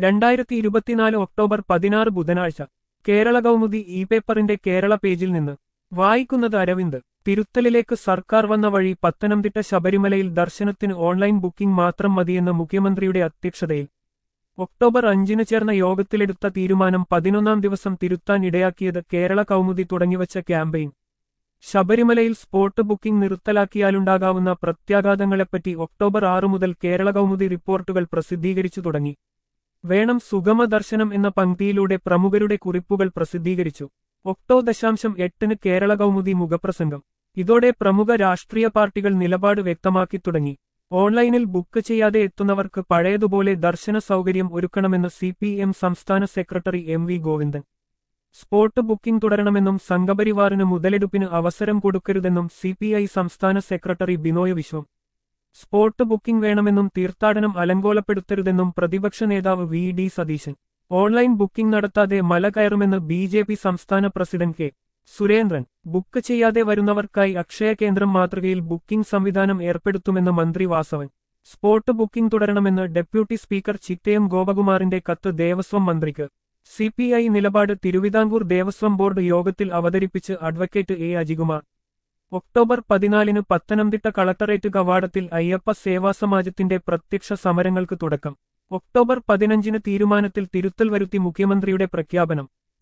രണ്ടായിരത്തി ഇരുപത്തിനാല് ഒക്ടോബർ പതിനാറ് ബുധനാഴ്ച കേരള കൗമുദി ഇ പേപ്പറിന്റെ കേരള പേജിൽ നിന്ന് വായിക്കുന്നത് അരവിന്ദ് തിരുത്തലിലേക്ക് സർക്കാർ വന്ന വഴി പത്തനംതിട്ട ശബരിമലയിൽ ദർശനത്തിന് ഓൺലൈൻ ബുക്കിംഗ് മാത്രം മതിയെന്ന് മുഖ്യമന്ത്രിയുടെ അധ്യക്ഷതയിൽ ഒക്ടോബർ അഞ്ചിന് ചേർന്ന യോഗത്തിലെടുത്ത തീരുമാനം പതിനൊന്നാം ദിവസം തിരുത്താൻ ഇടയാക്കിയത് കേരള കൗമുദി തുടങ്ങിവച്ച ക്യാമ്പയിൻ ശബരിമലയിൽ സ്പോട്ട് ബുക്കിംഗ് നിർത്തലാക്കിയാലുണ്ടാകാവുന്ന പ്രത്യാഘാതങ്ങളെപ്പറ്റി ഒക്ടോബർ ആറു മുതൽ കേരള കൗമുദി റിപ്പോർട്ടുകൾ പ്രസിദ്ധീകരിച്ചു തുടങ്ങി വേണം സുഗമ ദർശനം എന്ന പങ്ക്തിയിലൂടെ പ്രമുഖരുടെ കുറിപ്പുകൾ പ്രസിദ്ധീകരിച്ചു ഒക്ടോ ദശാംശം എട്ടിന് കേരള കൗമുദി മുഖപ്രസംഗം ഇതോടെ പ്രമുഖ രാഷ്ട്രീയ പാർട്ടികൾ നിലപാട് വ്യക്തമാക്കി തുടങ്ങി ഓൺലൈനിൽ ബുക്ക് ചെയ്യാതെ എത്തുന്നവർക്ക് പഴയതുപോലെ ദർശന സൗകര്യം ഒരുക്കണമെന്ന് സി സംസ്ഥാന secretary M V Govindan spot booking തുടരണമെന്നും സംഘപരിവാറിന് മുതലെടുപ്പിന് അവസരം കൊടുക്കരുതെന്നും സിപിഐ സംസ്ഥാന secretary Binoy Viswam spot booking വേണമെന്നും തീർത്ഥാടനം അലങ്കോലപ്പെടുത്തരുതെന്നും പ്രതിപക്ഷ നേതാവ് V D Satheesan online booking നടത്താതെ മല കയറുമെന്ന് ബി ജെ പി സംസ്ഥാന പ്രസിഡന്റ് കെ സുരേന്ദ്രൻ ബുക്ക് ചെയ്യാതെ വരുന്നവർക്കായി അക്ഷയ കേന്ദ്രം മാതൃകയിൽ ബുക്കിംഗ് സംവിധാനം ഏർപ്പെടുത്തുമെന്ന് മന്ത്രി വാസവൻ സ്പോട്ട് ബുക്കിംഗ് തുടരണമെന്ന് ഡെപ്യൂട്ടി സ്പീക്കർ ചിറ്റയം ഗോപകുമാറിന്റെ കത്ത് ദേവസ്വം മന്ത്രിക്ക് സി പി ഐ നിലപാട് തിരുവിതാംകൂർ ദേവസ്വം ബോർഡ് യോഗത്തിൽ അവതരിപ്പിച്ച് അഡ്വക്കേറ്റ് എ അജികുമാർ ഒക്ടോബർ പതിനാലിന് പത്തനംതിട്ട കളക്ടറേറ്റ് കവാടത്തിൽ അയ്യപ്പ സേവാ സമാജത്തിന്റെ പ്രത്യക്ഷ സമരങ്ങൾക്ക് തുടക്കം ഒക്ടോബർ പതിനഞ്ചിന് തീരുമാനത്തിൽ തിരുത്തൽ വരുത്തി മുഖ്യമന്ത്രിയുടെ പ്രഖ്യാപനം